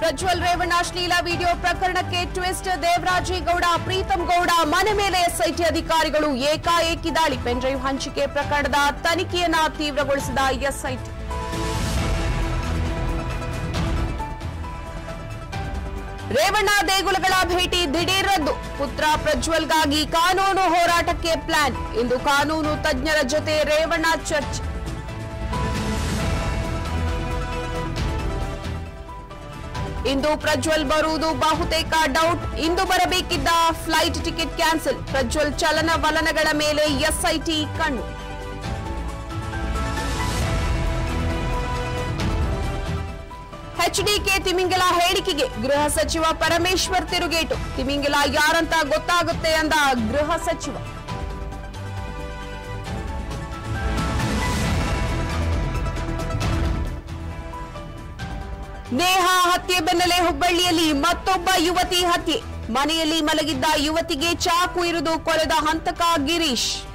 ಪ್ರಜ್ವಲ್ ರೇವಣ್ಣ ಅಶ್ಲೀಲ ವಿಡಿಯೋ ಪ್ರಕರಣಕ್ಕೆ ಟ್ವಿಸ್ಟ್ ದೇವರಾಜೇಗೌಡ ಪ್ರೀತಂ ಗೌಡ ಮನೆ ಮೇಲೆ ಎಸ್ಐಟಿ ಅಧಿಕಾರಿಗಳು ಏಕಾಏಕಿ ದಾಳಿ ಪೆನ್ಡ್ರೈವ್ ಹಂಚಿಕೆ ಪ್ರಕರಣದ ತನಿಖೆಯನ್ನ ತೀವ್ರಗೊಳಿಸಿದ ಎಸ್ಐಟಿ ರೇವಣ್ಣ ದೇಗುಲಗಳ ಭೇಟಿ ದಿಢೀರ್ ರದ್ದು ಪುತ್ರ ಪ್ರಜ್ವಲ್ಗಾಗಿ ಕಾನೂನು ಹೋರಾಟಕ್ಕೆ ಪ್ಲಾನ್ ಇಂದು ಕಾನೂನು ತಜ್ಞರ ಜೊತೆ ರೇವಣ್ಣ ಚರ್ಚೆ ಇಂದು ಪ್ರಜ್ವಲ್ ಬರುವುದು ಬಹುತೇಕ ಡೌಟ್ ಇಂದು ಬರಬೇಕಿದ್ದ ಫ್ಲೈಟ್ ಟಿಕೆಟ್ ಕ್ಯಾನ್ಸಲ್ ಪ್ರಜ್ವಲ್ ಚಲನವಲನಗಳ ಮೇಲೆ ಎಸ್ಐಟಿ ಕಣ್ಣು ಎಚ್ಡಿಕೆ ತಿಮಿಂಗಲ ಹೇಳಿಕೆಗೆ ಗೃಹ ಸಚಿವ ಪರಮೇಶ್ವರ್ ತಿರುಗೇಟು ತಿಮಿಂಗಲ ಯಾರಂತ ಗೊತ್ತಾಗುತ್ತೆ ಅಂದ ಗೃಹ ಸಚಿವ ನೇಹ ಹತ್ಯೆ ಬೆನ್ನಲ್ಲೇ ಹುಬ್ಬಳ್ಳಿಯಲ್ಲಿ ಮತ್ತೊಬ್ಬ ಯುವತಿ ಹತ್ಯೆ ಮನೆಯಲ್ಲಿ ಮಲಗಿದ್ದ ಯುವತಿಗೆ ಚಾಕು ಇರಿದು ಕೊಲೆದ ಹಂತಕ ಗಿರೀಶ್